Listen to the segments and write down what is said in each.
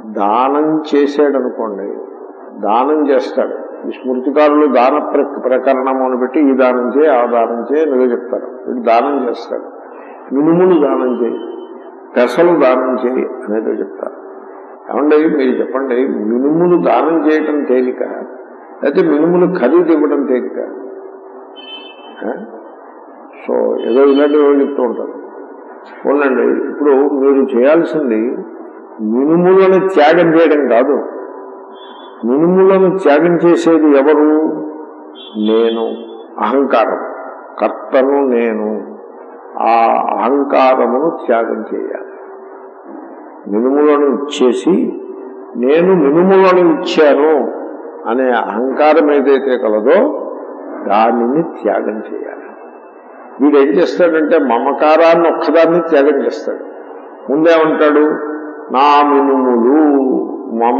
దానం చేసాడు అనుకోండి దానం చేస్తాడు ఈ స్మృతికారులు దాన ప్ర- ప్రకరణం అని పెట్టి ఈ దానం చేయి ఆ దానం చేయి నువ్వే చెప్తారు వీడు దానం చేస్తాడు మినుములు దానం చేయి పెసలు దానం చేయి అనేది చెప్తారు ఏమండి మీరు చెప్పండి మినుములు దానం చేయటం తేలిక అయితే మినుములు ఖరీదు ఇవ్వడం తేలిక ఆ? సో ఏదో ఇలాంటివి ఏవో చెప్తూ ఉంటారు పోలండి ఇప్పుడు మీరు చేయాల్సింది మినుములను త్యాగం చేయడం కాదు మినుములను త్యాగం చేసేది ఎవరు నేను అహంకారం కర్తను నేను ఆ అహంకారమును త్యాగం చేయాలి మినుములను ఇచ్చేసి నేను మినుములను ఇచ్చాను అనే అహంకారం ఏదైతే కలదో దానిని త్యాగం చేయాలి వీడు ఏం చేస్తాడంటే మమకారాన్ని ఒక్కదాన్ని త్యాగం చేస్తాడు ముందేమంటాడు నా మినుములు మమ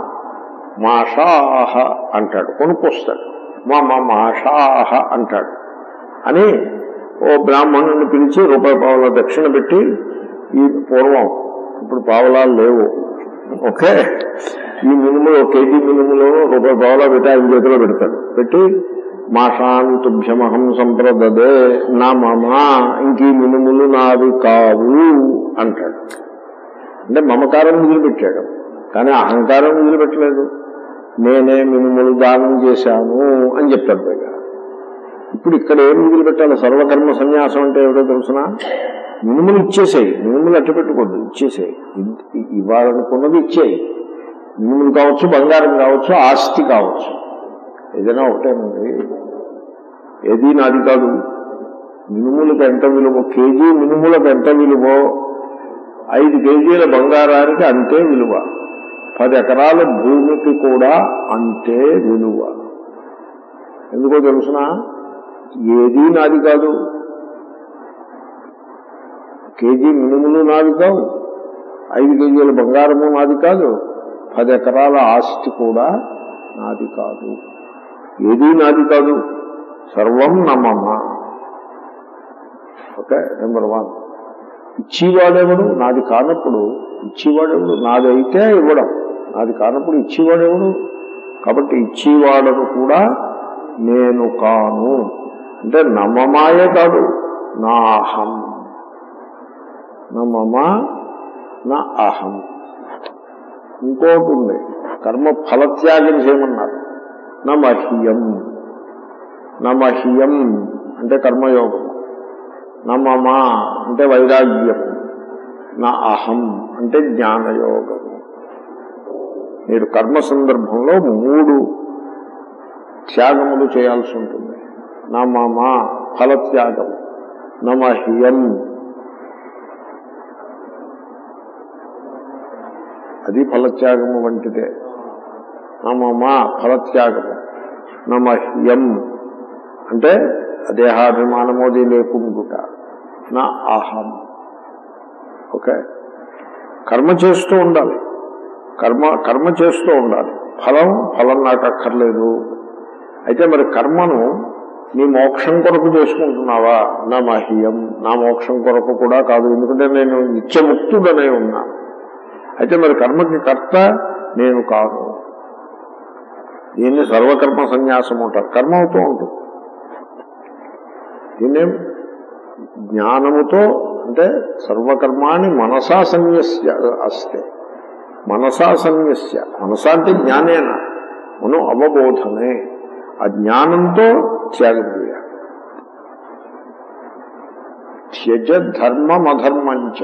మాషాహ అంటాడు కొనుక్కొస్తాడు మమ మాషాహ అంటాడు అని ఓ బ్రాహ్మణుని పిలిచి రూపాయి పావుల దక్షిణ పెట్టి ఈ పూర్వం ఇప్పుడు పావలాలు లేవు ఓకే ఈ మినుములు ఒక కేజీ మినుములు రూపాయి పావులా పెట్టి ఆయన చేతిలో పెడతాడు పెట్టి మాషాంతుభ్యమహం సంప్రదదే నా మమా ఇంక ఈ మినుములు నావి కావు అంటాడు అంటే మమకారం వదిలిపెట్టాడు కానీ అహంకారం వదిలిపెట్టలేదు నేనే మినుములు దానం చేశాను అని చెప్తాడు పైగా ఇప్పుడు ఇక్కడ ఏం వదిలిపెట్టాలి సర్వకర్మ సన్యాసం అంటే ఏమిటో తెలుసిన మినుములు ఇచ్చేసేయి మినుములు అట్టు పెట్టుకోద్దు ఇచ్చేసేయి ఇ- ఇవ్వాలనుకున్నది ఇచ్చేయి మినుములు కావచ్చు బంగారం కావచ్చు ఆస్తి కావచ్చు ఏదైనా ఒకటేనండి ఏది నాది కాదు మినుములకు ఎంత విలువ కేజీ మినుములకు ఎంత విలువ ఐదు కేజీల బంగారానికి అంతే విలువ పది ఎకరాల భూమికి కూడా అంతే విలువ ఎందుకో తెలుసిన ఏదీ నాది కాదు కేజీ మినుములు నాది కావు ఐదు కేజీల బంగారము నాది కాదు పది ఎకరాల ఆస్తి కూడా నాది కాదు ఏదీ నాది కాదు సర్వం నమమ ఓకే నెంబర్ వన్ ఇచ్చేవాడెవడు నాది కానప్పుడు ఇచ్చేవాడెవడు నాది అయితే ఇవ్వడం నాది కానప్పుడు ఇచ్చేవాడెవడు కాబట్టి ఇచ్చేవాడను కూడా నేను కాను అంటే నమమాయే కాదు నా అహం నమమ నా అహం ఇంకోటి ఉంది కర్మ ఫలత్యాగం చేయమన్నారు నమహ్యం నమహ్యం అంటే కర్మయోగం నమమ అంటే వైరాగ్యం నా అహం అంటే జ్ఞానయోగం మీరు కర్మ సందర్భంలో మూడు త్యాగములు చేయాల్సి ఉంటుంది నమమ ఫలత్యాగం నమహ్యం అది ఫలత్యాగము వంటిదే నమమ ఫలత్యాగము నమహ్యం అంటే దేహాభిమానమోది లేకుండుట నా అహం ఓకే కర్మ చేస్తూ ఉండాలి కర్మ కర్మ చేస్తూ ఉండాలి ఫలం ఫలం నాకు అక్కర్లేదు అయితే మరి కర్మను నీ మోక్షం కొరకు చేసుకుంటున్నావా నా మహ్యం నా మోక్షం కొరకు కూడా కాదు ఎందుకంటే నేను నిత్యముక్తుడనే ఉన్నాను అయితే మరి కర్మకి కర్త నేను కాను దీన్ని సర్వకర్మ సన్యాసం అంటారు కర్మ అవుతూ ఉంటుంది దీన్నే జ్ఞానముతో అంటే సర్వకర్మాణి మనసా సన్యస్య అస్తే మనసా సన్యస్య మనసా అంటే జ్ఞానేన మనం అవబోధనే ఆ జ్ఞానంతో త్యాగం చేయాలి త్యజ ధర్మమధర్మంచ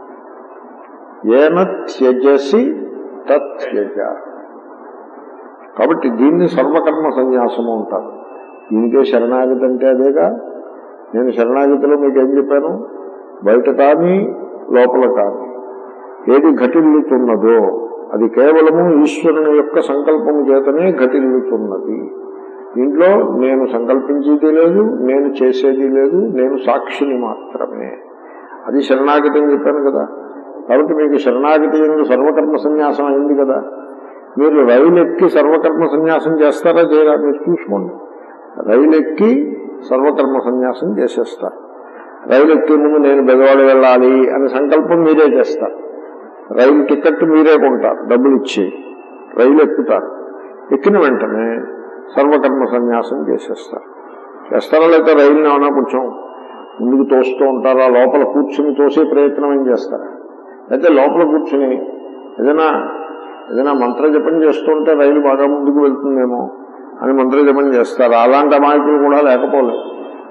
ఏన త్యజసి తత్యజ కాబట్టి దీన్ని సర్వకర్మ సన్యాసము అంటారు దీనికే శరణాగతి అంటే అదేగా నేను శరణాగతిలో మీకు ఏం చెప్పాను బయట కానీ లోపల కానీ ఏది ఘటిల్లుతున్నదో అది కేవలము ఈశ్వరుని యొక్క సంకల్పము చేతనే ఘటిల్లుతున్నది దీంట్లో నేను సంకల్పించేది లేదు నేను చేసేది లేదు నేను సాక్షిని మాత్రమే అది శరణాగతి అని చెప్పాను కదా కాబట్టి మీకు శరణాగతి ఎందు సర్వకర్మ సన్యాసం అయింది కదా మీరు రైలు ఎక్కి సర్వకర్మ సన్యాసం చేస్తారా చేయరా మీరు చూసుకోండి రైలు ఎక్కి సర్వకర్మ సన్యాసం చేసేస్తారు రైలు ఎక్కే ముందు నేను బెదవాడ వెళ్ళాలి అనే సంకల్పం మీరే చేస్తారు రైలు టికెట్ మీరే కొంటారు డబ్బులు ఇచ్చి రైలు ఎక్కుతారు ఎక్కిన వెంటనే సర్వకర్మ సన్యాసం చేసేస్తారు చేస్తారా లేకపోతే రైలుని ఏమైనా కొంచెం ముందుకు తోస్తూ ఉంటారా లోపల కూర్చుని తోసే ప్రయత్నం ఏం చేస్తారా అయితే లోపల కూర్చుని ఏదైనా ఏదైనా మంత్రజపం చేస్తుంటే రైలు బాగా ముందుకు వెళ్తుందేమో అని మంత్రజపం చేస్తారు అలాంటి అమాయకులు కూడా లేకపోలేదు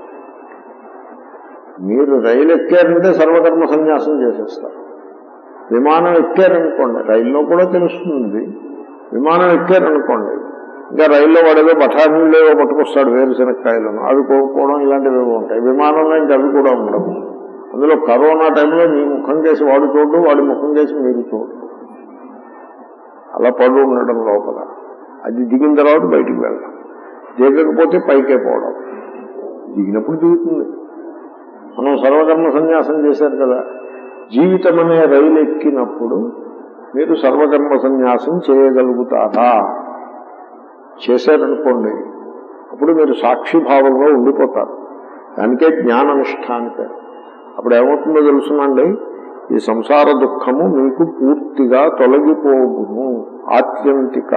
మీరు రైలు ఎక్కారంటే సర్వకర్మ సన్యాసం చేసేస్తారు విమానం ఎక్కారనుకోండి రైల్లో కూడా తెలుస్తుంది విమానం ఎక్కారనుకోండి ఇంకా రైల్లో వాడేదో బఠానీలు ఏవో పట్టుకొస్తాడు వేరుశనక్కాయలను అవి కోరుకోవడం ఇలాంటివి ఏవో ఉంటాయి విమానంలో ఇంకా అవి కూడా ఉండవు అందులో కరోనా టైంలో మీ ముఖం చేసి వాడు చూడు వాడి ముఖం చేసి మీరు చూడు అలా పడు ఉండడం లోపల అది దిగిన తర్వాత బయటికి వెళ్ళడం దిగకపోతే పైకే పోవడం దిగినప్పుడు దిగుతుంది మనం సర్వకర్మ సన్యాసం చేశారు కదా జీవితం అనే రైలు ఎక్కినప్పుడు మీరు సర్వకర్మ సన్యాసం చేయగలుగుతారా చేశారనుకోండి అప్పుడు మీరు సాక్షిభావంలో ఉండిపోతారు దానికే జ్ఞాననిష్ట అని పేరు అప్పుడు ఏమవుతుందో తెలుసునండి ఈ సంసార దుఃఖము మీకు పూర్తిగా తొలగిపోవును ఆత్యంతిక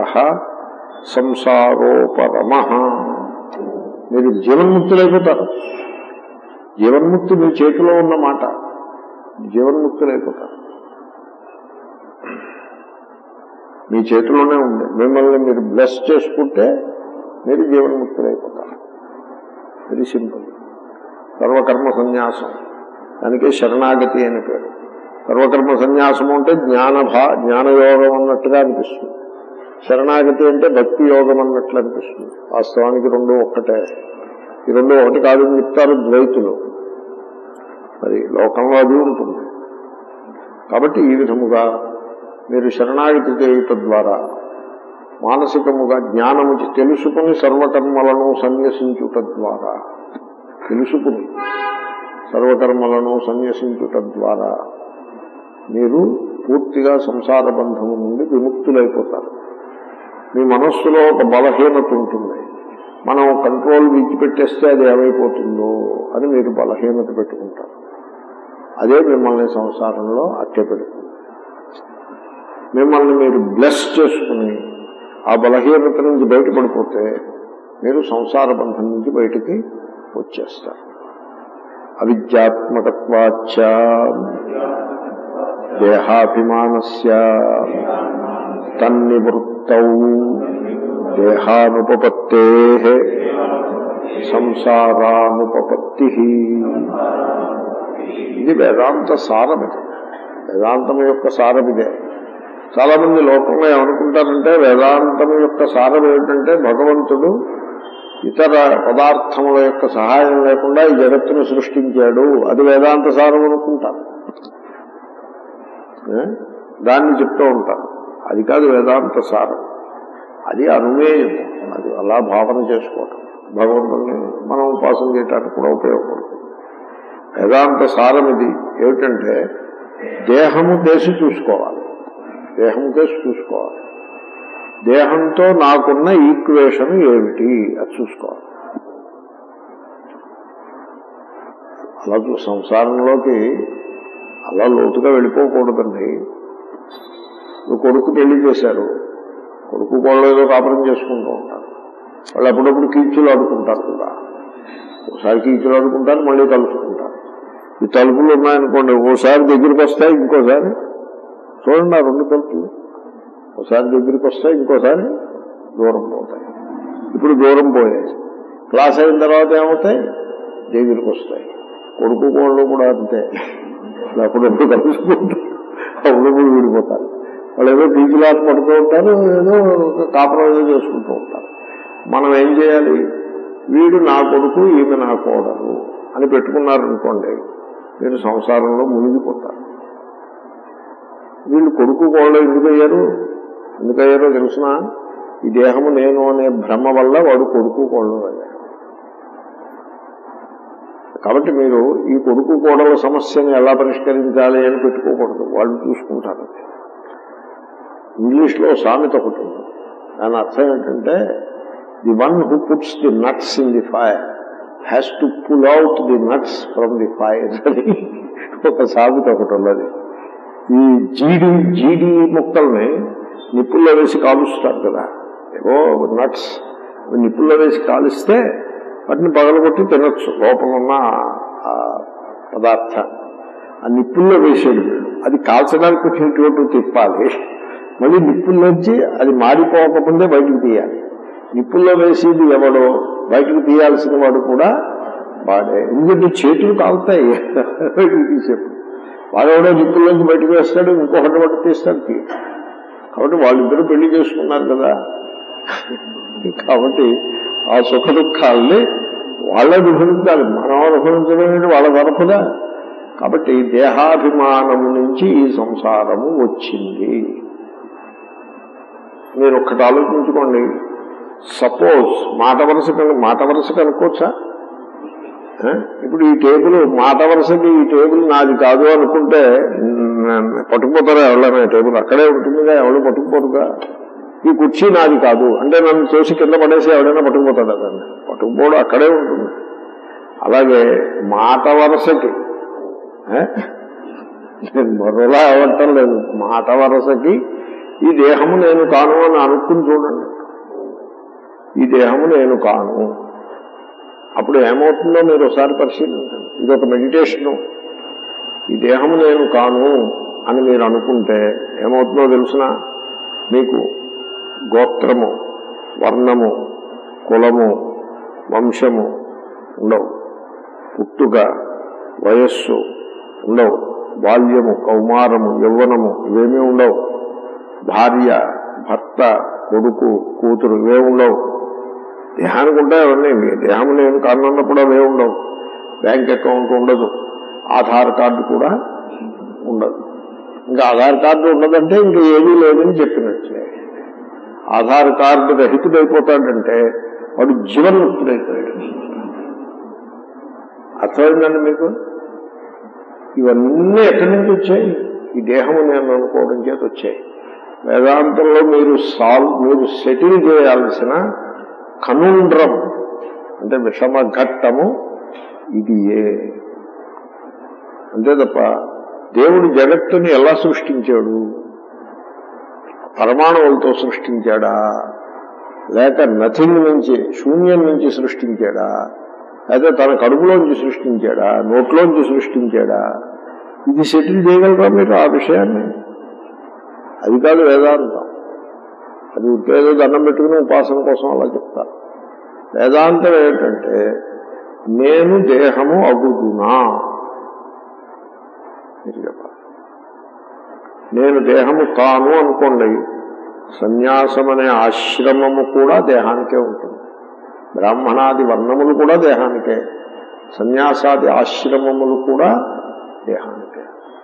సంసారోపరమ మీరు జీవన్ముక్తులైపోతారు జీవన్ముక్తి మీ చేతిలో ఉన్న మాట జీవన్ముక్తులైపోతారు మీ చేతిలోనే ఉంది మిమ్మల్ని మీరు బ్లెస్ చేసుకుంటే మీరు జీవన్ముక్తులైపోతారు వెరీ సింపుల్ సర్వకర్మ సన్యాసం దానికి శరణాగతి అని పేరు సర్వకర్మ సన్యాసము అంటే జ్ఞానభా జ్ఞానయోగం అన్నట్టుగా అనిపిస్తుంది శరణాగతి అంటే భక్తి యోగం అన్నట్లు అనిపిస్తుంది వాస్తవానికి రెండు ఒక్కటే ఈ రెండు ఒకటి కాదని చెప్తారు ద్వైతులు మరి లోకంలో అది ఉంటుంది కాబట్టి ఈ విధముగా మీరు శరణాగతి చేయుట ద్వారా మానసికముగా జ్ఞానము తెలుసుకుని సర్వకర్మలను సన్యసించుట ద్వారా తెలుసుకుని సర్వకర్మలను సన్యసించుట ద్వారా మీరు పూర్తిగా సంసార బంధము నుండి విముక్తులైపోతారు మీ మనస్సులో ఒక బలహీనత ఉంటుంది మనం కంట్రోల్ విడిచిపెట్టేస్తే అది ఏమైపోతుందో అని మీరు బలహీనత పెట్టుకుంటారు అదే మిమ్మల్ని సంసారంలో అట్టె పెడుతుంది మిమ్మల్ని మీరు బ్లెస్ చేసుకుని ఆ బలహీనత నుంచి బయటపడిపోతే మీరు సంసార బంధం నుంచి బయటికి వచ్చేస్తారు అవిద్యాత్మకత్వాచ దేహాభిమానస్య తన్నివృత్తౌ దేహానుపపత్తే సంసారానుపపత్తి ఇది వేదాంత సారం ఇది వేదాంతం యొక్క సారం ఇదే చాలా మంది లోకంలో ఏమనుకుంటారంటే వేదాంతం యొక్క సారం ఏమిటంటే భగవంతుడు ఇతర పదార్థముల యొక్క సహాయం లేకుండా ఈ జగత్తును సృష్టించాడు అది వేదాంత సారం అనుకుంటారు ఏ? దాన్ని చెప్తూ ఉంటారు అది కాదు వేదాంత సారం అది అనుమేయం అది అలా భావన చేసుకోవటం భగవంతుని మనం ఉపాసన చేయడానికి కూడా ఉపయోగపడుతుంది వేదాంత సారం ఇది ఏమిటంటే దేహము కేసి చూసుకోవాలి దేహం కేసి చూసుకోవాలి దేహంతో నాకున్న ఈక్వేషన్ ఏమిటి అది చూసుకోవాలి అలా చూ- సంసారంలోకి అలా లోతుగా వెళ్ళిపోకూడదండి నువ్వు కొడుకు పెళ్లి చేశారు కొడుకు కోళ్ళు ఏదో కాపురం చేసుకుంటూ ఉంటారు వాళ్ళు అప్పుడప్పుడు కీచులు ఆడుకుంటారు కూడా ఒకసారి కీచులు ఆడుకుంటారు మళ్ళీ కలుసుకుంటారు ఈ తలుపులు ఉన్నాయనుకోండి ఓసారి దగ్గరికి వస్తాయి ఇంకోసారి చూడండి ఆ రెండు తలుపులు ఒకసారి దగ్గరికి వస్తాయి ఇంకోసారి దూరం పోతాయి ఇప్పుడు దూరం పోయాయి క్లాస్ అయిన తర్వాత ఏమవుతాయి దగ్గరికి వస్తాయి కొడుకు కోళ్ళు కూడా అంతే అప్పుడప్పుడు కలుసుకుంటారు అప్పుడప్పుడు విడిపోతారు వాళ్ళు ఏదో పీచులాట పడుతూ ఉంటారు ఏదో ఒక కాపురం ఏదో చేసుకుంటూ ఉంటారు మనం ఏం చేయాలి వీడు నా కొడుకు ఈమె నా కోడలు అని పెట్టుకున్నారనుకోండి మీరు సంసారంలో మునిగిపోతారు వీళ్ళు కొడుకు కోళ్ళు ఎందుకయ్యారు ఎందుకయ్యారో తెలిసిన ఈ దేహము నేను అనే భ్రమ వల్ల వాడు కొడుకు కోళ్ళు అయ్యారు కాబట్టి మీరు ఈ కొడుకు కోడల సమస్యను ఎలా పరిష్కరించాలి అని పెట్టుకోకూడదు వాళ్ళు చూసుకుంటారు ఇంగ్లీష్లో సామెత ఒకటి ఉంది దాని అర్థం ఏంటంటే the one who puts the nuts in the fire has to pull out the nuts from the fire అని ఒక సామెత ఒకటి ఉన్నది ఈ జీడి జీడి ముక్కల్ని నిప్పుల్లో వేసి కాలుస్తారు కదా ఏవో నట్స్ నిప్పుల్లో వేసి కాలిస్తే వాటిని పగలగొట్టి తినొచ్చు లోపల ఉన్న ఆ పదార్థాన్ని ఆ నిప్పుల్లో వేసేది వీళ్ళు అది కాల్చడానికి కొంచెం ఇటు అటు తిప్పాలి మళ్ళీ నిప్పుల్లోంచి అది మాడిపోకముందే బయటకు తీయాలి నిప్పుల్లో వేసేది ఎవడో బయటకు తీయాల్సిన వాడు కూడా వాడే ఎందుకంటే చేతులు కాలుతాయి బయటకు తీసేప్పుడు వాడెవడో నిప్పుల్లోంచి బయటకు వేస్తాడు ఇంకొకటి బట్టి తీస్తాడు తీ. కాబట్టి వాళ్ళిద్దరూ పెళ్లి చేసుకున్నారు కదా కాబట్టి ఆ సుఖ దుఃఖాలని వాళ్ళే అనుభవించాలి మనం అనుభవించడం ఏంటి వాళ్ళ తరఫున కాబట్టి దేహాభిమానము నుంచి ఈ సంసారము వచ్చింది మీరు ఒక్కటి ఆలోచించుకోండి సపోజ్ మాట వరుస కను మాట వరుస కనుక్కోవచ్చా ఆ? ఇప్పుడు ఈ టేబుల్ మాట వరుసకి ఈ టేబుల్ నాది కాదు అనుకుంటే మ్, పట్టుకుపోతారా ఎవరైనా టేబుల్ అక్కడే ఉంటుందిగా ఎవరు పట్టుకుపోరుగా ఈ కుర్చీ నాది కాదు అంటే నన్ను చూసి కింద పడేసి ఎవడైనా పట్టుకుపోతాడా దాన్ని పట్టుకుపోవడం అక్కడే ఉంటుంది అలాగే మాట వరసకి ఆ? నేను మరోలా అవ్వటం లేదు మాట వరసకి ఈ దేహము నేను కాను అని అనుకుని చూడండి ఈ దేహము నేను కాను అప్పుడు ఏమవుతుందో మీరు ఒకసారి పరిశీలించండి ఇది ఒక మెడిటేషను ఈ దేహము నేను కాను అని మీరు అనుకుంటే ఏమవుతుందో తెలుసిన మీకు గోత్రము వర్ణము కులము వంశము ఉండవు పుట్టుక వయస్సు ఉండవు బాల్యము కౌమారము యవ్వనము ఇవేమీ ఉండవు భార్య భర్త కొడుకు కూతురు ఇవే ఉండవు దేహానికి ఉంటాయి అవన్నీ మీ దేహం నేను కారణన్నప్పుడు అవే ఉండవు బ్యాంక్ అకౌంట్ ఉండదు ఆధార్ కార్డు కూడా ఉండదు ఇంకా ఆధార్ కార్డు ఉండదంటే ఇంకా ఏమీ లేదని చెప్పినట్లే ఆధార్ కార్డు రహితుడైపోతాడంటే వాడు జీవన్ముక్తుడైపోయాడు అర్థమైందండి మీకు ఇవన్నీ ఎక్కడి నుంచి వచ్చాయి ఈ దేహము నేను అనుకోవడం చేత వచ్చాయి వేదాంతంలో మీరు సాల్వ్ మీరు సెటిల్ చేయాల్సిన కనుండ్రం అంటే విషమ ఘట్టము ఇది ఏ అంతే తప్ప దేవుడు జగత్తుని ఎలా సృష్టించాడు పరమాణువులతో సృష్టించాడా లేక నథింగ్ నుంచి శూన్యం నుంచి సృష్టించాడా అయితే తన కడుపులోంచి సృష్టించాడా నోట్లోంచి సృష్టించాడా ఇది సెటిల్ చేయగలరా మీరు ఆ విషయాన్ని అది కాదు వేదాంతం అది ఉద్యోగ దండం పెట్టుకుని ఉపాసన కోసం అలా చెప్తారు వేదాంతం ఏంటంటే నేను దేహము అగుదునా మీరు చెప్పాలి నేను దేహము కాను అనుకోండి సన్యాసం అనే ఆశ్రమము కూడా దేహానికే ఉంటుంది బ్రాహ్మణాది వర్ణములు కూడా దేహానికే సన్యాసాది ఆశ్రమములు కూడా దేహానికే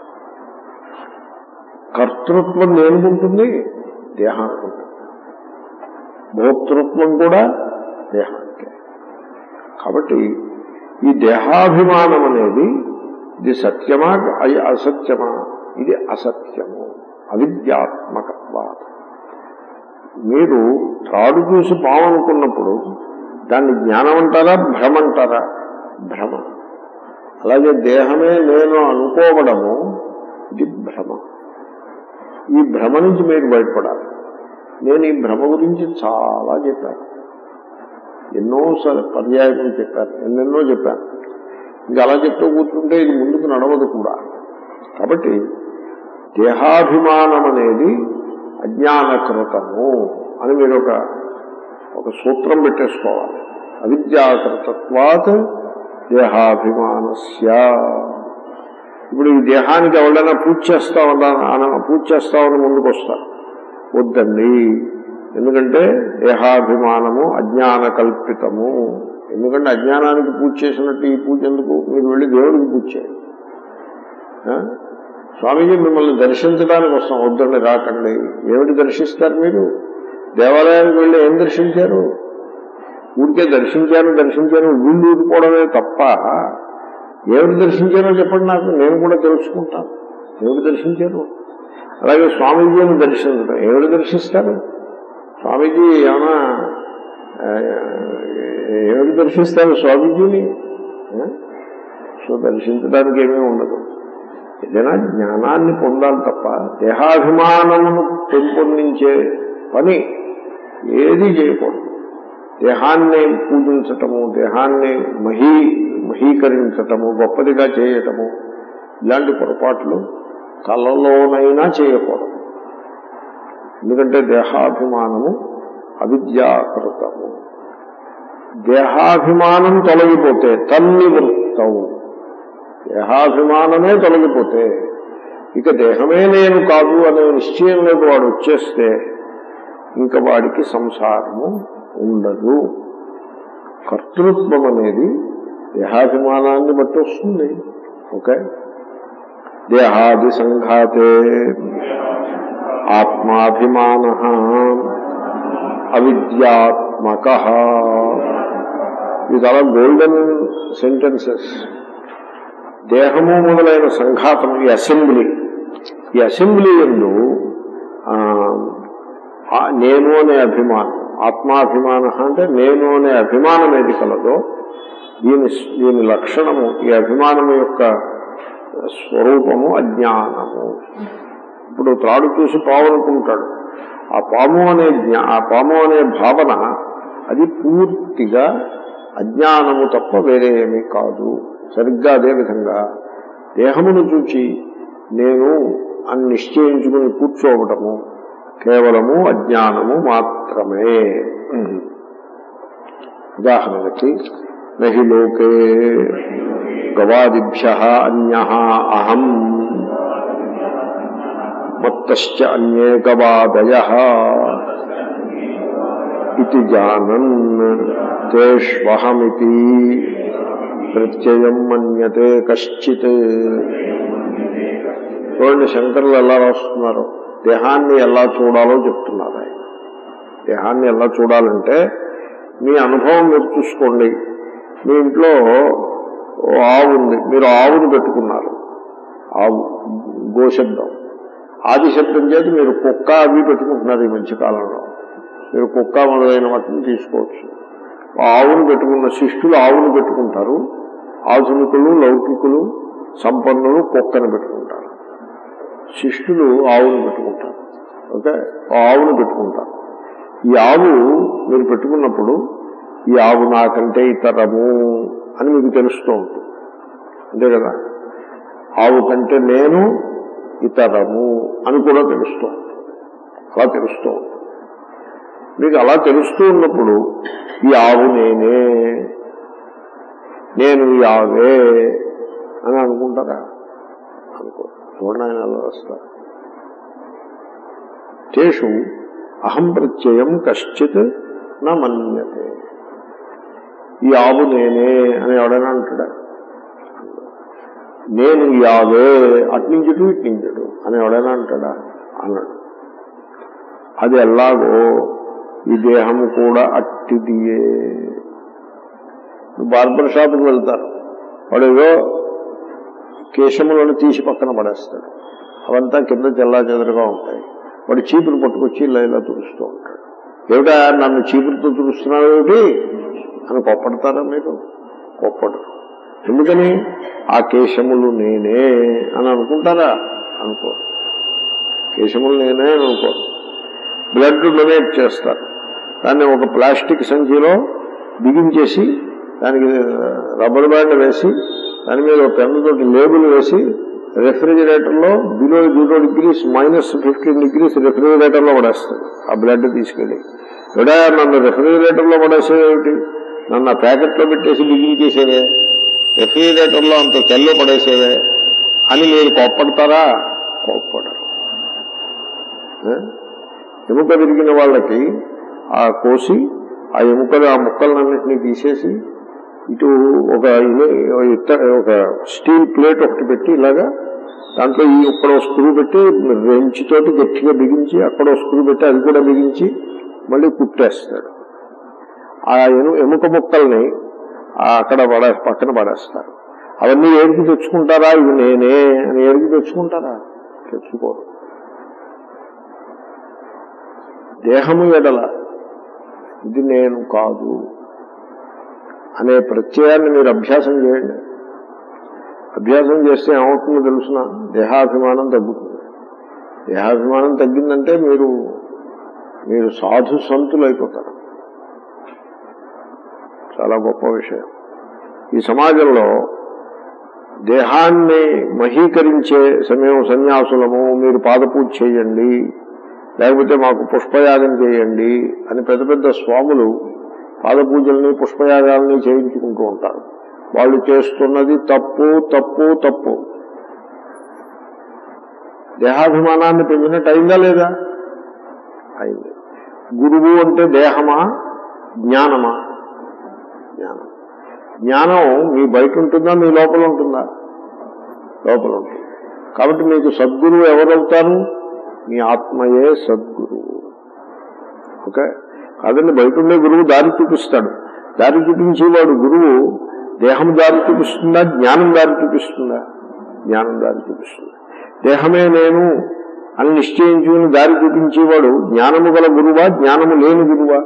కర్తృత్వం దేనికుంటుంది దేహానికి ఉంటుంది భోక్తృత్వం కూడా దేహానికే కాబట్టి ఈ దేహాభిమానం అనేది ఇది సత్యమా అయి అసత్యమా ఇది అసత్యము అవిద్యాత్మకవాద మీరు త్రాడు చూసి పాము అనుకున్నప్పుడు దాన్ని జ్ఞానం అంటారా భ్రమ అంటారా భ్రమ అలాగే దేహమే నేను అనుకోవడము ఇది భ్రమ ఈ భ్రమ నుంచి మీరు బయటపడాలి నేను ఈ భ్రమ గురించి చాలా చెప్పాను ఎన్నోసార్లు పర్యాయం చెప్పాను ఎన్నెన్నో చెప్పాను ఇంకా అలా చెప్తూ కూర్చుంటే ఇది ముందుకు నడవదు కూడా కాబట్టి దేహాభిమానం అనేది అజ్ఞానకృతము అని మీరు ఒక ఒక సూత్రం పెట్టేసుకోవాలి అవిద్యాకృతత్వాత్ దేహాభిమానస్య ఇప్పుడు ఈ దేహానికి ఎవరైనా పూజ చేస్తామన్నా అన- పూజ చేస్తామని ముందుకు వస్తారు వద్దండి ఎందుకంటే దేహాభిమానము అజ్ఞాన కల్పితము ఎందుకంటే అజ్ఞానానికి పూజ చేసినట్టు ఈ పూజ ఎందుకు మీరు వెళ్ళి దేవుడికి పూజ చేయండి ఆ? స్వామీజీ మిమ్మల్ని దర్శించడానికి వస్తాం వద్దండి రాకండి ఏమిటి దర్శిస్తారు మీరు దేవాలయానికి వెళ్ళి ఏం దర్శించారు ఊరికే దర్శించాను దర్శించాను వీళ్ళు ఊరుకోవడమే తప్ప ఏమిటి దర్శించారో చెప్పండి నాకు నేను కూడా తెలుసుకుంటాను ఏమిటి దర్శించారు అలాగే స్వామీజీని దర్శించడం ఏమిటి దర్శిస్తారు స్వామీజీ ఏమైనా ఆ, ఏమిటి దర్శిస్తారు స్వామీజీని ఆ? సో దర్శించడానికి ఏమీ ఉండదు ఏదైనా జ్ఞానాన్ని పొందాలి తప్ప దేహాభిమానమును పెంపొందించే పని ఏది చేయకూడదు దేహాన్ని పూజించటము దేహాన్ని మహీ మహీకరించటము గొప్పదిగా చేయటము ఇలాంటి పొరపాట్లు కలలోనైనా చేయకూడదు ఎందుకంటే దేహాభిమానము అవిద్యాకృతము దేహాభిమానం తొలగిపోతే తల్లి వృత్తం దేహాభిమానమే తొలగిపోతే ఇక దేహమే నేను కాదు అనే నిశ్చయంలోకి వాడు వచ్చేస్తే ఇంకా వాడికి సంసారము ఉండదు కర్తృత్వం అనేది దేహాభిమానాన్ని బట్టి వస్తుంది ఓకే దేహాది సంఘాతే ఆత్మాభిమాన అవిద్యాత్మక ఇది చాలా గోల్డెన్ సెంటెన్సెస్ దేహము మొదలైన సంఘాతం ఈ అసెంబ్లీ ఈ అసెంబ్లీ ఎందు ఆ, ఆ నేను అనే అభిమానం ఆత్మాభిమాన అంటే నేను అనే అభిమానం ఏది కలదో దీని దీని లక్షణము ఈ అభిమానము యొక్క స్వరూపము అజ్ఞానము ఇప్పుడు త్రాడు చూసి పాము అనుకుంటాడు ఆ పాము అనే జ్ఞా ఆ పాము అనే భావన అది పూర్తిగా అజ్ఞానము తప్ప వేరే ఏమీ కాదు సరిగ్గా అదే విధంగా దేహమును చూచి నేను అని నిశ్చయించుకుని కూర్చోవటము కేవలము అజ్ఞానము మాత్రమే ఉదాహరణకి నహి లోకే గవాదిభ్య అన్య అహం మత్తశ్చ అన్యే గవాదయ ఇది జానన్ తేష్వహమితి ప్రత్యయం మన్యతే కశ్చిత్ చూడండి శంకరులు ఎలా రాస్తున్నారు దేహాన్ని ఎలా చూడాలో చెప్తున్నారు ఆయన దేహాన్ని ఎలా చూడాలంటే మీ అనుభవం మీరు చూసుకోండి మీ ఇంట్లో ఓ ఆవు ఉంది మీరు ఆవును పెట్టుకున్నారు ఆవు గోశబ్దం ఆది శబ్దం చేతి మీరు కుక్క అవి పెట్టుకుంటున్నారు ఈ మధ్య కాలంలో మీరు కుక్క మొదలైన వాటిని తీసుకోవచ్చు ఆవును పెట్టుకున్న శిష్టులు ఆవును పెట్టుకుంటారు ఆధునికులు లౌకికులు సంపన్నులు కుక్కను పెట్టుకుంటారు శిష్టులు ఆవును పెట్టుకుంటారు ఓకే ఆవును పెట్టుకుంటారు ఈ ఆవు మీరు పెట్టుకున్నప్పుడు ఈ ఆవు నాకంటే ఇతరము అని మీకు తెలుస్తూ ఉంటుంది అంతే కదా ఆవు కంటే నేను ఇతరము అని కూడా తెలుస్తూ ఉంటుంది అలా తెలుస్తూ ఉంటుంది మీకు అలా తెలుస్తూ ఉన్నప్పుడు ఈ ఆవు నేనే నేను ఈ ఆవే అని అనుకుంటారా అనుకో చూడండి ఆయన ఎలా వస్తారు తేషు అహం ప్రత్యయం కశ్చిత్ నా మన్యతే ఈ ఆవు నేనే అని ఎవడైనా అంటాడా నేను ఈ ఆవే అట్నించడు ఇట్నించడు అని ఎవడైనా అంటాడా అన్నాడు అది ఎలాగో ఈ దేహము కూడా అట్టిదియే బార్బర్ షాప్కి వెళ్తారు వాడు ఏదో కేశములను తీసి పక్కన పడేస్తాడు అవంతా కింద చెల్లా చెదరుగా ఉంటాయి వాడు చీపురు పట్టుకొచ్చి ఇలా ఇలా తుడుస్తూ ఉంటాడు ఏమిటా నన్ను చీపురుతో తుడుస్తున్నావు ఏమిటి అని కొప్పడతారా మీరు కొప్పడరు ఎందుకని ఆ కేశములు నేనే అని అనుకుంటారా అనుకో కేశములు నేనే అని అనుకోరు బ్లడ్ డొనేట్ చేస్తారు దాన్ని ఒక ప్లాస్టిక్ సంచిలో బిగించేసి దానికి రబ్బర్ బ్యాండ్ వేసి దాని మీద ఒక పెన్నుతోటి లేబుల్ వేసి రెఫ్రిజిరేటర్లో below zero degrees minus fifteen degrees రెఫ్రిజిరేటర్లో పడేస్తాడు ఆ బ్లడ్ తీసుకెళ్ళి ఎవడా నన్ను రెఫ్రిజిరేటర్లో పడేసేదేమిటి నన్ను ఆ ప్యాకెట్లో పెట్టేసి బిగించేసేవే రెఫ్రిజిరేటర్లో అంత చెల్లో పడేసేవే అని మీరు కోప్పడతారా కోప్పడరు ఏ? ఎముక విరిగిన వాళ్ళకి ఆ కోసి ఆ ఎముకలు ఆ ముక్కలన్నింటినీ తీసేసి ఇటు ఒక ఇను- ఇత్త- ఒక స్టీల్ ప్లేట్ ఒకటి పెట్టి ఇలాగా దాంట్లో ఈ ఇక్కడ ఒక స్క్రూ పెట్టి రెంచ్ తోటి గట్టిగా బిగించి అక్కడ ఒక స్క్రూ పెట్టి అది కూడా బిగించి మళ్ళీ కుట్టేస్తాడు ఆ ఎను- ఎముక ముక్కల్ని ఆ అక్కడ పడే పక్కన పడేస్తారు అవన్నీ ఏడికి తెచ్చుకుంటారా ఇవి నేనే అని ఏడికి తెచ్చుకుంటారా తెచ్చుకోరు దేహము ఎడల ఇది నేను కాదు అనే ప్రత్యయాన్ని మీరు అభ్యాసం చేయండి అభ్యాసం చేస్తే ఏమవుతుందో తెలుసిన దేహాభిమానం తగ్గుతుంది దేహాభిమానం తగ్గిందంటే మీరు మీరు సాధు సంతులు అయిపోతారు చాలా గొప్ప విషయం ఈ సమాజంలో దేహాన్ని మహీకరించే సమయం సన్యాసులము మీరు పాదపూజ చేయండి లేకపోతే మాకు పుష్పయాగం చేయండి అని పెద్ద పెద్ద స్వాములు పాదపూజల్ని పుష్పయాగాల్ని చేయించుకుంటూ ఉంటారు వాళ్ళు చేస్తున్నది తప్పు తప్పు తప్పు దేహాభిమానాన్ని పెంచినట్టు అయిందా లేదా అయింది గురువు అంటే దేహమా జ్ఞానమా జ్ఞానం జ్ఞానం మీ బయట ఉంటుందా మీ లోపల ఉంటుందా లోపల ఉంటుంది కాబట్టి మీకు సద్గురువు ఎవరవుతారు మీ ఆత్మయే సద్గురువు ఓకే కాదండి బయట ఉండే గురువు దారి చూపిస్తాడు దారి చూపించేవాడు గురువు దేహం దారి చూపిస్తుందా జ్ఞానం దారి చూపిస్తుందా జ్ఞానం దారి చూపిస్తుంది దేహమే నేను అని నిశ్చయించుకుని దారి చూపించేవాడు జ్ఞానము గల గురువా జ్ఞానము లేని గురువా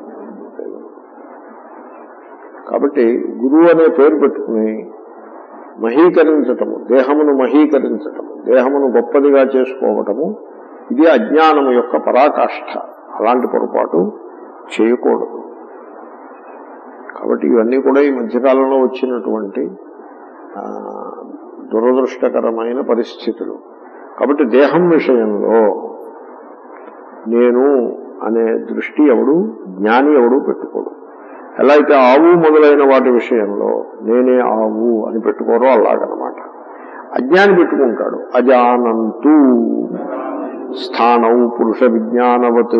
కాబట్టి గురువు అనే పేరు పెట్టుకుని మహీకరించటము దేహమును మహీకరించటము దేహమును గొప్పదిగా చేసుకోవటము ఇది అజ్ఞానము యొక్క పరాకాష్ఠ అలాంటి పొరపాటు చేయకూడదు కాబట్టి ఇవన్నీ కూడా ఈ మధ్యకాలంలో వచ్చినటువంటి ఆ, దురదృష్టకరమైన పరిస్థితులు కాబట్టి దేహం విషయంలో నేను అనే దృష్టి ఎవడు జ్ఞాని ఎవడు పెట్టుకోడు ఎలా అయితే ఆవు మొదలైన వాటి విషయంలో నేనే ఆవు అని పెట్టుకోరో అలాగనమాట అజ్ఞాని పెట్టుకుంటాడు అజానంతు స్థానం పురుష విజ్ఞానవత్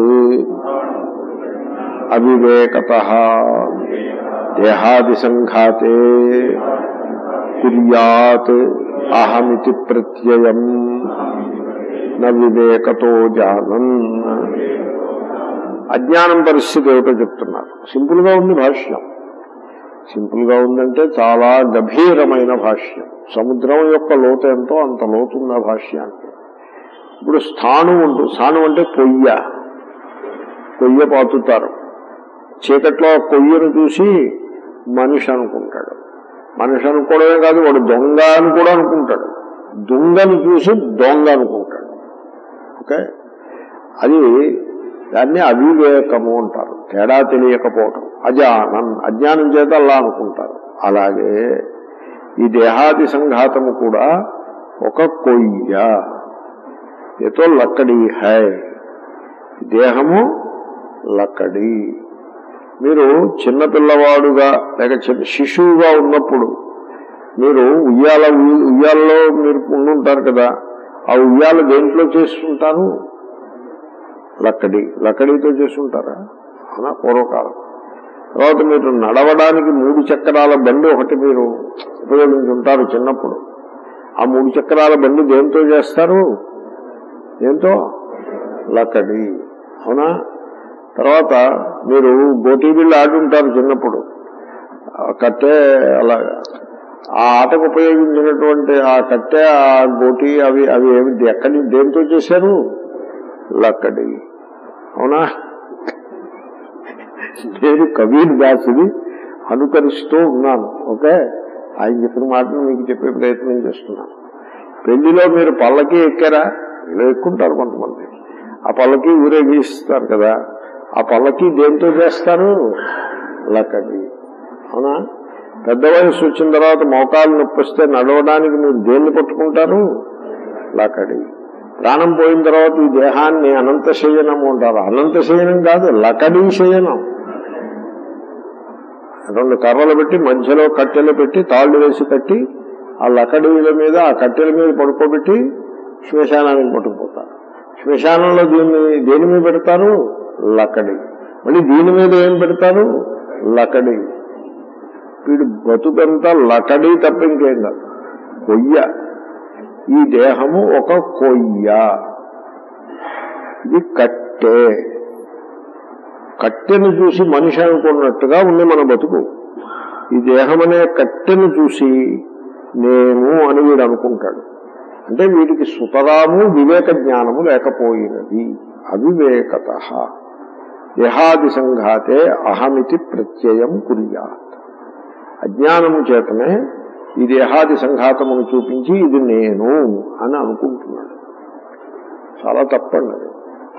అవివేకత దేహాది సంఘాతే కుర్యాత్ అహమితి ప్రత్యయం న వివేకతో జానన్ అజ్ఞానం పరిస్థితి ఏమిటో చెప్తున్నారు సింపుల్ గా ఉంది భాష్యం సింపుల్ గా ఉందంటే చాలా గభీరమైన భాష్యం సముద్రం యొక్క లోతు ఎంతో అంత లోతుంది ఆ భాష్యానికి ఇప్పుడు స్థానం ఉంటుంది స్థానం అంటే కొయ్య కొయ్య పాతుతారు చీకట్లో ఆ కొయ్యను చూసి మనిషి అనుకుంటాడు మనిషి అనుకోవడమే కాదు వాడు దొంగ అని కూడా అనుకుంటాడు దొంగను చూసి దొంగ అనుకుంటాడు ఓకే అది దాన్ని అవివేకము అంటారు తేడా తెలియకపోవటం అజానం అజ్ఞానం చేత అలా అనుకుంటారు అలాగే ఈ దేహాది సంఘాతము కూడా ఒక కొయ్య ఏతో లక్కడి హై దేహము లక్కడి మీరు చిన్న పిల్లవాడుగా లేక చిన్న శిశువుగా ఉన్నప్పుడు మీరు ఉయ్యాల ఉయ్య- ఉయ్యాలలో మీరు ఉండుంటారు కదా ఆ ఉయ్యాల దేంట్లో చేసుకుంటారు లక్కడి లక్కడితో చేసుకుంటారా అవునా పూర్వకాలం తర్వాత మీరు నడవడానికి మూడు చక్రాల బండి ఒకటి మీరు ఉపయోగించుంటారు చిన్నప్పుడు ఆ మూడు చక్రాల బండి దేంతో చేస్తారు దేంతో లక్కడి అవునా తర్వాత మీరు గోటీ బిళ్ళు ఆడుంటారు చిన్నప్పుడు ఆ కట్టె అలాగా ఆ ఆటకు ఉపయోగించినటువంటి ఆ కట్టె ఆ గోటి అవి అవి ఏమి ఎక్కడి దేంతో చేశారు లక్కడి అవునా నేను కబీర్ దాసుని అనుకరిస్తూ ఉన్నాను ఓకే ఆయన చెప్పిన మాటను మీకు చెప్పే ప్రయత్నం చేస్తున్నాను పెళ్లిలో మీరు పల్లకి ఎక్కారా ఇలా ఎక్కుంటారు కొంతమంది ఆ పల్లకి ఊరేగిస్తారు కదా ఆ పల్లకి దేంతో చేస్తారు లక్కడి అవునా పెద్ద వయసు వచ్చిన తర్వాత మోకాలు నొప్పి వస్తే నడవడానికి మీరు దేన్ని పట్టుకుంటారు లక్కడి ప్రాణం పోయిన తర్వాత ఈ దేహాన్ని అనంత శయనము అంటారు అనంత శయనం కాదు లకడీ శయనం రెండు కర్రలు పెట్టి మధ్యలో కట్టెలు పెట్టి తాళ్లు వేసి కట్టి ఆ లకడీల మీద ఆ కట్టెల మీద పడుకోబెట్టి శ్మశానానికి పట్టుకుపోతారు శ్మశానంలో దీన్ని దేని మీద పెడతారు లకడి మళ్ళీ దీని మీద ఏం పెడతారు లకడి వీడు బతుకంతా లకడి తప్ప ఇంకేం కాదు కొయ్య ఈ దేహము ఒక కొయ్య ఇది కట్టె కట్టెను చూసి మనిషి అనుకున్నట్టుగా ఉంది మన బతుకు ఈ దేహం అనే కట్టెను చూసి నేను అని వీడు అనుకుంటాడు అంటే వీడికి సుతరాము వివేక జ్ఞానము లేకపోయినది అవివేకత దేహాది సంఘాతే అహమితి ప్రత్యయం కుర్యాత్ అజ్ఞానము చేతనే ఈ దేహాది సంఘాతమును చూపించి ఇది నేను అని అనుకుంటున్నాడు చాలా తప్పండి అది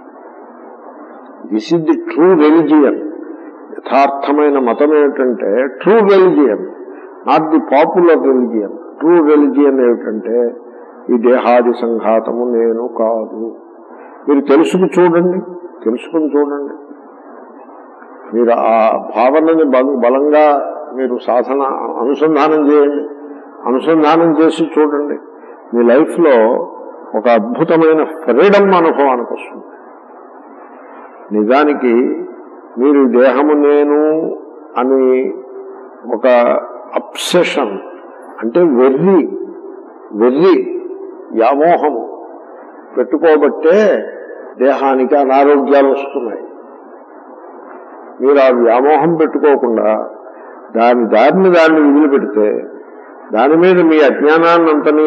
this is the true religion యథార్థమైన మతం ఏమిటంటే true religion not the popular religion true religion ఏమిటంటే ఈ దేహాది సంఘాతము నేను కాదు మీరు తెలుసుకు చూడండి తెలుసుకుని చూడండి మీరు ఆ భావనని బల- బలంగా మీరు సాధన అనుసంధానం చేయండి అనుసంధానం చేసి చూడండి మీ లైఫ్లో ఒక అద్భుతమైన ఫ్రీడమ్ అనుభవానికి వస్తుంది నిజానికి మీరు దేహము నేను అని ఒక అప్సెషన్ అంటే వెర్రి వెర్రి వ్యామోహము పెట్టుకోబట్టే దేహానికి అనారోగ్యాలు వస్తున్నాయి మీరు ఆ వ్యామోహం పెట్టుకోకుండా దాని దారిని దాన్ని వదిలిపెడితే దాని మీద మీ అజ్ఞానాన్నంతని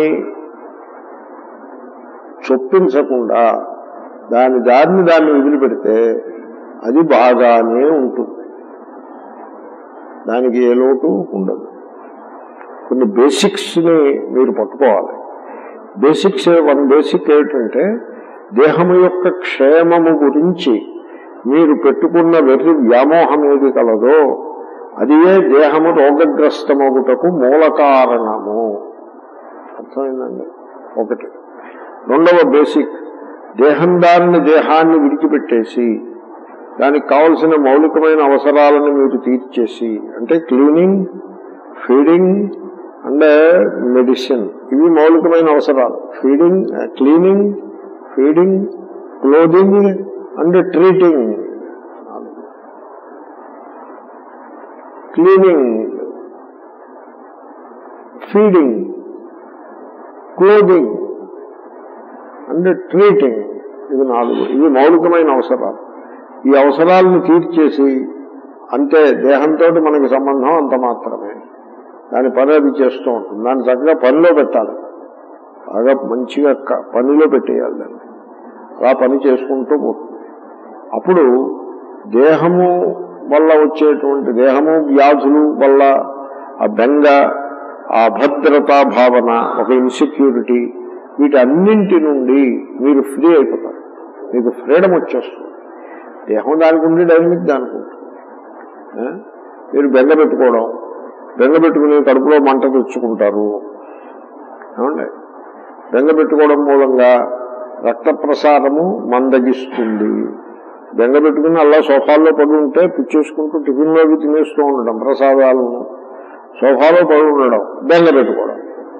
చొప్పించకుండా దాని దారిని దాన్ని వదిలిపెడితే అది బాగానే ఉంటుంది దానికి ఏ లోటు ఉండదు కొన్ని బేసిక్స్ ని మీరు పట్టుకోవాలి బేసిక్స్ వన్ బేసిక్ ఏమిటంటే దేహము యొక్క క్షేమము గురించి మీరు పెట్టుకున్న వెర్రి వ్యామోహం ఏది కలదో అదియే దేహము రోగగ్రస్తమగుటకు మూల కారణము అర్థమైందండి ఒకటి రెండవ బేసిక్ దేహం దారిని దేహాన్ని విడిచిపెట్టేసి దానికి కావలసిన మౌలికమైన అవసరాలను మీరు తీర్చేసి అంటే క్లీనింగ్ ఫీడింగ్ అండ్ మెడిసిన్ ఇవి మౌలికమైన అవసరాలు feeding cleaning feeding clothing and treating cleaning feeding clothing and treating ఇవి నాలుగు ఇవి మౌలికమైన అవసరాలు ఈ అవసరాలను తీర్చేసి అంతే దేహంతో మనకి సంబంధం అంత మాత్రమే దాని పని అది చేస్తూ ఉంటుంది దాన్ని చక్కగా పనిలో పెట్టాలి బాగా మంచిగా క- పనిలో పెట్టేయాలి దాన్ని అలా పని చేసుకుంటూ పోతుంది అప్పుడు దేహము వల్ల వచ్చేటువంటి దేహము వ్యాధులు వల్ల ఆ బెంగ ఆ అభద్రతా భావన ఒక ఇన్సెక్యూరిటీ వీటన్నింటి నుండి మీరు ఫ్రీ అయిపోతారు మీకు ఫ్రీడమ్ వచ్చేస్తుంది దేహం దానికి ఉండి డైనమిక్ దానికి ఉంటుంది ఆ? మీరు బెంగ పెట్టుకోవడం బెంగ పెట్టుకుని కడుపులో మంట తెచ్చుకుంటారు ఏమండి బెంగ పెట్టుకోవడం మూలంగా రక్త ప్రసారము మందగిస్తుంది బెంగ పెట్టుకుని అలా సోఫాల్లో పడి ఉంటే పుచ్చేసుకుంటూ టిఫిన్లో అవి తినేస్తూ ఉండడం ప్రసాదాలను సోఫాలో పడి ఉండడం బెంగ పెట్టుకోవడం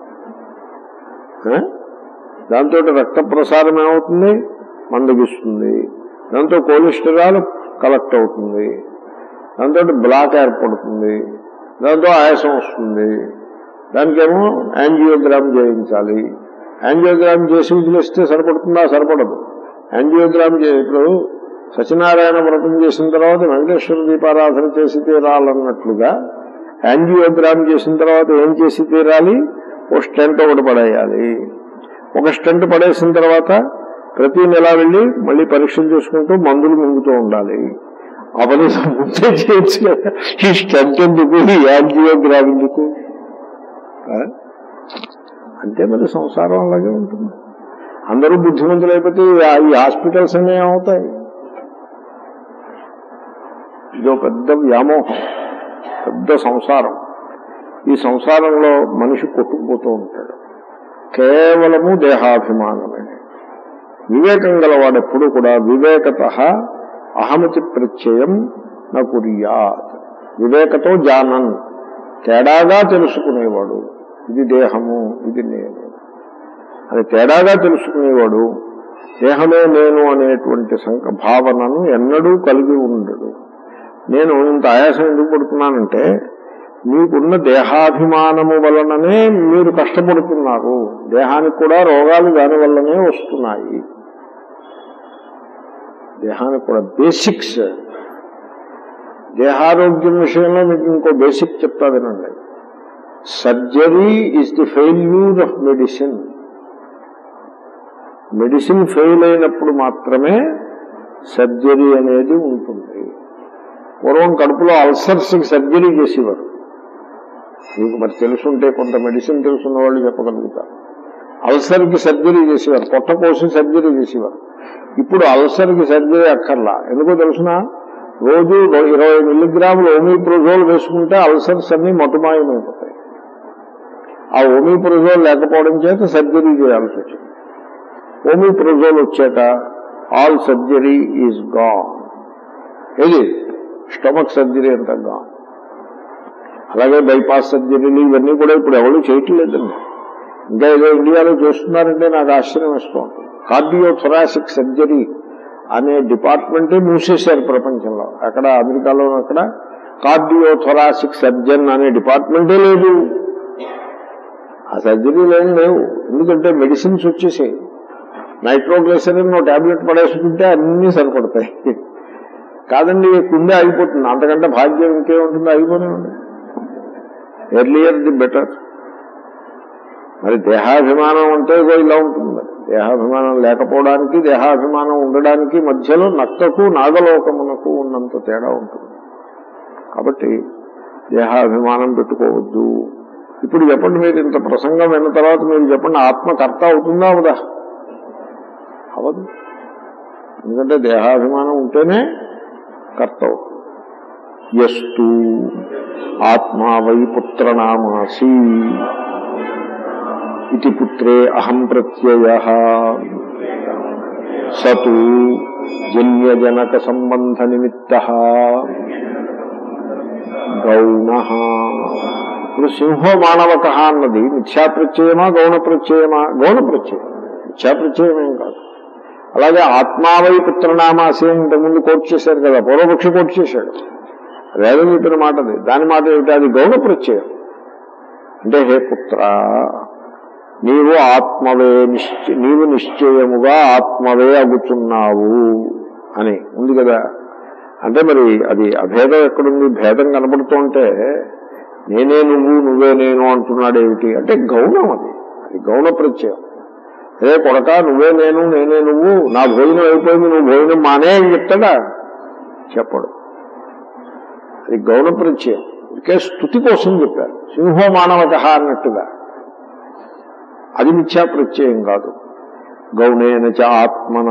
ఆ? దాంతో రక్త ప్రసారం ఏమవుతుంది మందగిస్తుంది దాంతో కొలెస్టరాల్ కలెక్ట్ అవుతుంది దాంతో బ్లాక్ ఏర్పడుతుంది దాంతో ఆయాసం వస్తుంది దానికేమో యాంజియోగ్రామ్ చేయించాలి యాంజియోగ్రామ్ చేసి వదిలేస్తే సరిపడుతుందా సరిపడదు యాంజియోగ్రామ్ చే ఇప్పుడు సత్యనారాయణ వ్రతం చేసిన తర్వాత వెంకటేశ్వర దీపారాధన చేసి తీరాలన్నట్లుగా యాంజియోగ్రామ్ చేసిన తర్వాత ఏం చేసి తీరాలి ఓ స్టెంట్ ఒకటి పడేయాలి ఒక స్టెంట్ పడేసిన తర్వాత ప్రతి నెల వెళ్ళి మళ్ళీ పరీక్షలు చేసుకుంటూ మందులు మింగుతూ ఉండాలి ఆ పని ముందే చేయొచ్చు కదా ఈ స్టెంట్ ఎందుకు ఈ యాంజియోగ్రామ్ ఎందుకు ఆ? అంతే మరి సంసారం అలాగే ఉంటుంది అందరూ బుద్ధిమంతులు అయిపోతే ఆ- ఈ హాస్పిటల్స్ అన్నీ ఏమవుతాయి ఇదో పెద్ద వ్యామోహం పెద్ద సంసారం ఈ సంసారంలో మనిషి కొట్టుకుపోతూ ఉంటాడు కేవలము దేహాభిమానమే వివేకం గలవాడెప్పుడు కూడా వివేకత అహమతి ప్రత్యయం నా కుర్యాత్ వివేకతో జానన్ తేడాగా తెలుసుకునేవాడు ఇది దేహము ఇది నేను అని తేడాగా తెలుసుకునేవాడు దేహమే నేను అనేటువంటి సంక భావనను ఎన్నడూ కలిగి ఉండడు నేను ఇంత ఆయాసం ఎందుకు పడుతున్నానంటే మీకున్న దేహాభిమానము వలననే మీరు కష్టపడుతున్నారు దేహానికి కూడా రోగాలు దాని వల్లనే వస్తున్నాయి దేహానికి కూడా బేసిక్స్ దేహారోగ్యం విషయంలో మీకు ఇంకో బేసిక్ చెప్తా వినండి surgery is the failure of medicine medicine fail అయినప్పుడు మాత్రమే సర్జరీ అనేది ఉంటుంది పూర్వం కడుపులో అల్సర్స్ సర్జరీ చేసేవారు మీకు మరి తెలుసుంటే కొంత మెడిసిన్ తెలుసున్న వాళ్ళు చెప్పగలుగుతారు అల్సర్కి సర్జరీ చేసేవారు పొట్ట కోసి సర్జరీ చేసేవారు ఇప్పుడు అల్సర్కి సర్జరీ అక్కర్లా ఎందుకో తెలుసిన రోజు ఇరవై మిల్లీగ్రాములు ఓమీప్రోజోల్ వేసుకుంటే అల్సర్స్ అన్ని మటుమాయమైపోతాయి ఆ ఓమీప్రోజోల్ లేకపోవడం చేత సర్జరీ చేయాల్సి వచ్చింది ఓమీప్రోజోల్ వచ్చాక ఆల్ సర్జరీ ఈజ్ గాన్ ఏది స్టమక్ సర్జరీ అంతా గాన్ అలాగే బైపాస్ సర్జరీలు ఇవన్నీ కూడా ఇప్పుడు ఎవరు చేయట్లేదండి ఇంకా ఏదో ఇండియాలో చేస్తున్నారంటే నాకు ఆశ్చర్యం వేస్తూ ఉంటుంది కార్డియో థొరాసిక్ సర్జరీ అనే డిపార్ట్మెంటే మూసేశారు ప్రపంచంలో అక్కడ అమెరికాలో అక్కడ కార్డియో థొరాసిక్ సర్జన్ అనే డిపార్ట్మెంటే లేదు ఆ సర్జరీలు ఏం లేవు ఎందుకంటే మెడిసిన్స్ వచ్చేసాయి నైట్రోగ్లిసరిన్ ఓ టాబ్లెట్ పడేసుకుంటే అన్నీ సరిపడతాయి కాదండి కుండే అయిపోతుంది అంతకంటే భాగ్యం ఇంకేముంటుందో అయిపోనే ఉంది ఎర్లియర్ ది బెటర్ మరి దేహాభిమానం అంటే ఇగో ఇలా ఉంటుంది మరి దేహాభిమానం లేకపోవడానికి దేహాభిమానం ఉండడానికి మధ్యలో నక్కకు నాగలోకమునకు ఉన్నంత తేడా ఉంటుంది కాబట్టి దేహాభిమానం పెట్టుకోవద్దు ఇప్పుడు చెప్పండి మీరు ఇంత ప్రసంగం విన్న తర్వాత మీరు చెప్పండి ఆత్మ కర్త అవుతుందా అవదా అవదు ఎందుకంటే దేహాభిమానం ఉంటేనే కర్త అవుతుంది ఎస్తు ఆత్మా వై పుత్రనామాసి ఇది పుత్రే అహం ప్రత్యయ సతు జన్యజనక సంబంధ నిమిత్త గౌణ ఇప్పుడు సింహో మానవక అన్నది మిథ్యాప్రత్యయమా గౌణ ప్రత్యయమా గౌణ ప్రత్యయం మిథ్యాప్రత్యయమేం కాదు అలాగే ఆత్మావై పుత్రనామాసి అని ఇంతకుముందు కోట్ చేశారు కదా పూర్వపక్షి కోట్ చేశాడు వేదం చెప్పిన మాట అది దాని మాట ఏమిటి అది గౌణ ప్రత్యయం అంటే హే పుత్ర నీవు ఆత్మవే నిశ్చ నీవు నిశ్చయముగా ఆత్మవే అగుతున్నావు అని ఉంది కదా అంటే మరి అది అభేదం ఎక్కడుంది భేదం కనబడుతుంటే నేనే నువ్వు నువ్వే నేను అంటున్నాడు ఏమిటి అంటే గౌణం అది అది గౌణ ప్రత్యయం అదే కొడక నువ్వే నేను నేనే నువ్వు నా భోజనం అయిపోయింది నువ్వు భోజనం మానే అని చెప్తాడా చెప్పడు అది గౌణ ప్రత్యయం ఇంకే స్థుతి కోసం చెప్పారు సింహో మానవక అన్నట్టుగా అది మిథ్యా ప్రత్యయం కాదు గౌణేన చ ఆత్మన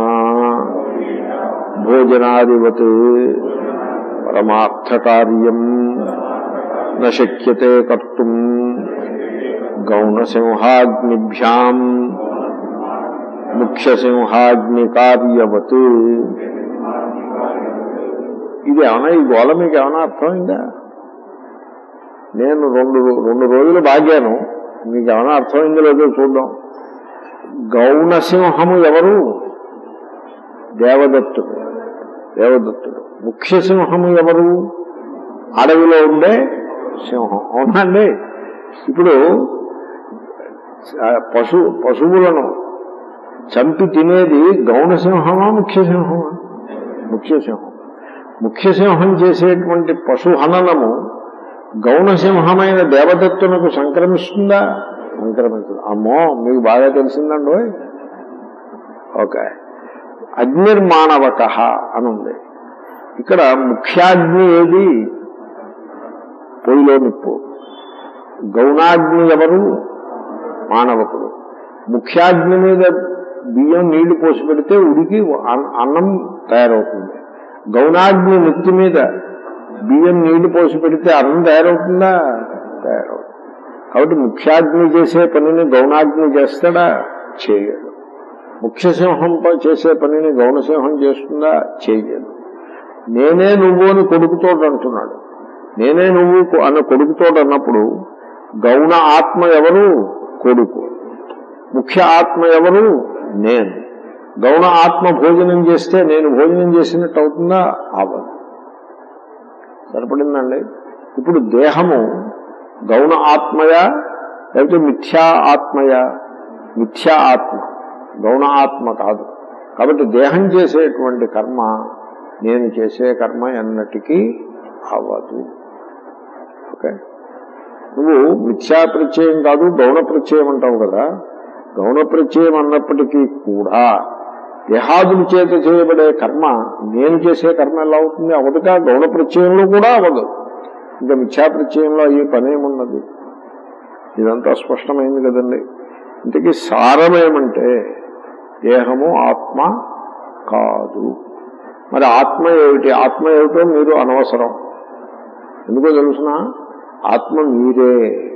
భోజనాదివత్ పరమార్థ కార్యం నశక్యతే కర్తుం గౌణసింహాగ్నిభ్యాం ముఖ్యసింహాగ్ని కార్యవత్ ఇది ఏమైనా ఈ గోళ మీకు ఏమైనా అర్థమైందా నేను రెండు రెండు రోజులు బాగాను మీకు ఏమైనా అర్థమైందో లేదో చూద్దాం గౌణసింహము ఎవరు దేవదత్తుడు దేవదత్తుడు ముఖ్య సింహము ఎవరు అడవిలో ఉండే సింహం అవునండి ఇప్పుడు ఆ, పశు పశువులను చంపి తినేది గౌణసింహమా ముఖ్య సింహమా ముఖ్య సింహం ముఖ్య సింహం చేసేటువంటి పశు హననము గౌణసింహమైన దేవదత్తునకు సంక్రమిస్తుందా సంక్రమించదు అమ్మో మీకు బాగా తెలిసిందండి ఓకే అగ్నిర్మాణవక అని ఉంది ఇక్కడ ముఖ్యాగ్ని ఏది పొయ్యిలో నిప్పు గౌణాగ్ని ఎవరు మానవకుడు ముఖ్యాగ్ని మీద బియ్యం నీళ్లు పోసి పెడితే ఉడికి అన్- అన్నం తయారవుతుంది గౌణాగ్ని నెత్తి మీద బియ్యం నీళ్లు పోసి పెడితే అన్నం తయారవుతుందా తయారవుతుంది కాబట్టి ముఖ్యాగ్ని చేసే పనిని గౌణాగ్ని చేస్తాడా చేయడు ముఖ్య సింహం ప- చేసే పనిని గౌణసింహం చేస్తుందా చేయదు నేనే నువ్వు అని కొడుకుతోడు అంటున్నాడు నేనే నువ్వు కొ- అన్న కొడుకుతోడు అన్నప్పుడు గౌణ ఆత్మ ఎవరు కొడుకు ముఖ్య ఆత్మ ఎవరు నేను గౌణ ఆత్మ భోజనం చేస్తే నేను భోజనం చేసినట్టు అవుతుందా అవ్వదు సరిపడిందండి ఇప్పుడు దేహము గౌణ ఆత్మయా లేకపోతే మిథ్యా ఆత్మయా మిథ్యా ఆత్మ గౌణ ఆత్మ కాదు కాబట్టి దేహం చేసేటువంటి కర్మ నేను చేసే కర్మ ఎన్నటికీ అవ్వదు ఓకే నువ్వు మిథ్యా ప్రత్యయం కాదు గౌణ ప్రత్యయం అంటావు కదా గౌణ ప్రత్యయం అన్నప్పటికీ కూడా దేహాదుల చేత చేయబడే కర్మ నేను చేసే కర్మ ఎలా అవుతుంది అవదుగా గౌణ ప్రత్యయంలో కూడా అవ్వదు ఇంకా మిథ్యాప్రత్యయంలో అయ్యే పనేమున్నది ఇదంతా స్పష్టమైంది కదండి ఇంతకీ సారమేమంటే దేహము ఆత్మ కాదు మరి ఆత్మ ఏమిటి ఆత్మ ఏమిటో మీరు అనవసరం ఎందుకో తెలుసిన ఆత్మ మీరే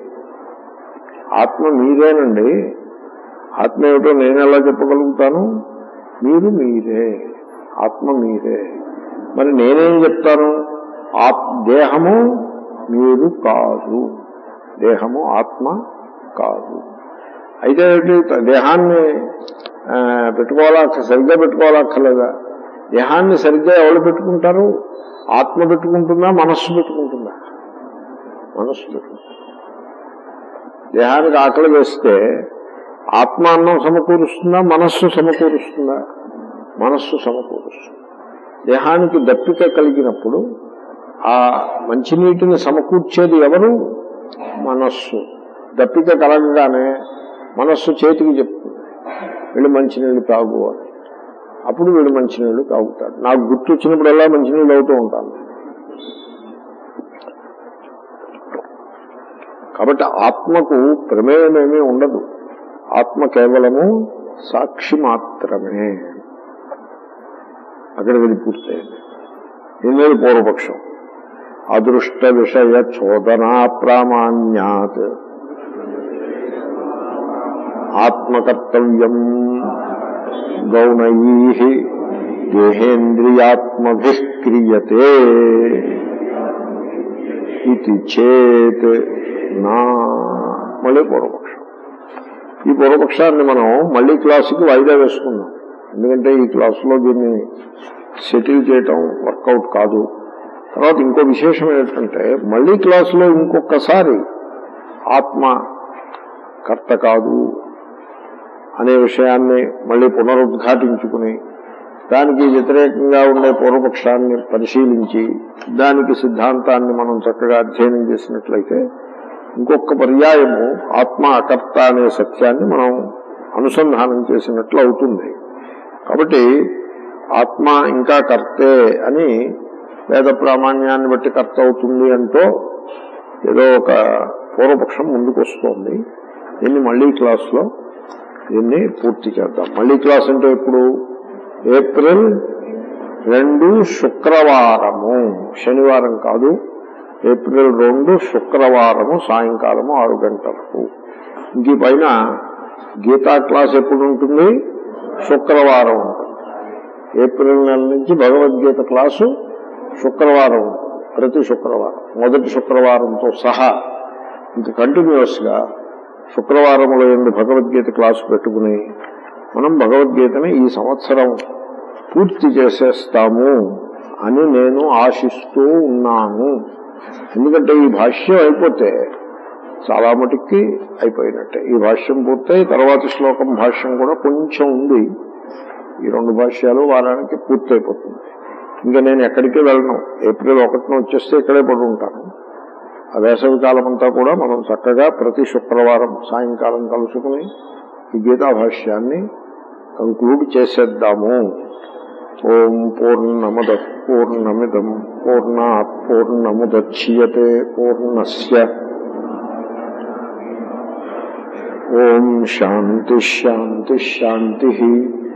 ఆత్మ మీరేనండి ఆత్మ ఏమిటో నేను ఎలా చెప్పగలుగుతాను మీరు మీరే ఆత్మ మీరే మరి నేనేం చెప్తాను ఆత్ దేహము మీరు కాదు దేహము ఆత్మ కాదు అయితే ఏమిటి? దేహాన్ని ఆ, పెట్టుకోవాలా సరిగ్గా పెట్టుకోవాలక్కర్లేదా దేహాన్ని సరిగ్గా ఎవరు పెట్టుకుంటారు ఆత్మ పెట్టుకుంటుందా మనస్సు పెట్టుకుంటుందా మనస్సు పెట్టుకుంటుంది దేహానికి ఆకలి వేస్తే ఆత్మ అన్నం సమకూరుస్తుందా మనస్సు సమకూరుస్తుందా మనస్సు సమకూరుస్తుంది దేహానికి దప్పిక కలిగినప్పుడు ఆ మంచినీటిని సమకూర్చేది ఎవరు మనస్సు దప్పిక కలగగానే మనస్సు చేతికి చెప్తుంది వీళ్ళు మంచినీళ్ళు తాగు అని అప్పుడు వీడు మంచినీళ్ళు తాగుతాడు నాకు గుర్తు వచ్చినప్పుడల్లా మంచినీళ్ళు అవుతూ ఉంటాను కాబట్టి ఆత్మకు ప్రమేయమేమీ ఉండదు ఆత్మ కేవలము సాక్షి మాత్రమే అక్కడ ఇది పూర్తయింది దీని మీద పూర్వపక్షం అదృష్ట విషయ చోదనా ప్రామాణ్యాత్ ఆత్మకర్తవ్యం గౌణై దేహేంద్రియాత్మభి క్రియతే ఇది చేత్ నా మళ్ళీ పూర్వపక్షం ఈ పూర్వపక్షాన్ని మనం మళ్ళీ క్లాసుకి వాయిదా వేసుకుందాం ఎందుకంటే ఈ క్లాసులో దీన్ని సెటిల్ చేయటం వర్కౌట్ కాదు తర్వాత ఇంకో విశేషం ఏంటంటే మళ్ళీ క్లాసులో ఇంకొకసారి ఆత్మ కర్త కాదు అనే విషయాన్ని మళ్ళీ పునరుద్ఘాటించుకుని దానికి వ్యతిరేకంగా ఉండే పూర్వపక్షాన్ని పరిశీలించి దానికి సిద్ధాంతాన్ని మనం చక్కగా అధ్యయనం చేసినట్లయితే ఇంకొక పర్యాయము ఆత్మ అకర్త అనే సత్యాన్ని మనం అనుసంధానం చేసినట్లు అవుతుంది కాబట్టి ఆత్మ ఇంకా కర్తే అని వేద ప్రామాణ్యాన్ని బట్టి కర్త అవుతుంది అంటూ ఏదో ఒక పూర్వపక్షం ముందుకు వస్తోంది దీన్ని మళ్ళీ క్లాస్లో దీన్ని పూర్తి చేద్దాం మళ్ళీ క్లాస్ అంటే ఇప్పుడు ఏప్రిల్ రెండు శుక్రవారము శనివారం కాదు ఏప్రిల్ రెండు శుక్రవారము సాయంకాలము ఆరు గంటలకు ఇంక ఈ పైన గీతా క్లాస్ ఎప్పుడు ఉంటుంది శుక్రవారం ఉంటుంది ఏప్రిల్ నెల నుంచి భగవద్గీత క్లాసు శుక్రవారం ఉంటుంది. ప్రతి శుక్రవారం మొదటి శుక్రవారంతో సహా ఇంక కంటిన్యూస్ గా శుక్రవారములో ఎందు భగవద్గీత క్లాసు పెట్టుకుని మనం భగవద్గీతని ఈ సంవత్సరం పూర్తి చేసేస్తాము అని నేను ఆశిస్తూ ఉన్నాను ఎందుకంటే ఈ భాష్యం అయిపోతే చాలా మటుకి అయిపోయినట్టే ఈ భాష్యం పూర్తయి తర్వాత శ్లోకం భాష్యం కూడా కొంచెం ఉంది ఈ రెండు భాష్యాలు వారానికి పూర్తయిపోతుంది ఇంకా నేను ఎక్కడికి వెళ్ళను ఏప్రిల్ ఒకటిన వచ్చేస్తే ఇక్కడే పడి ఉంటాను ఆ వేసవి కాలం అంతా కూడా మనం చక్కగా ప్రతి శుక్రవారం సాయంకాలం కలుసుకుని ఈ గీతా భాష్యాన్ని కంక్లూడ్ చేసేద్దాము ఓం పూర్ణమద పూర్ణమిదం పూర్ణాత్ పూర్ణముద్యతే పూర్ణస్య ఓం శాంతి శాంతి శాంతి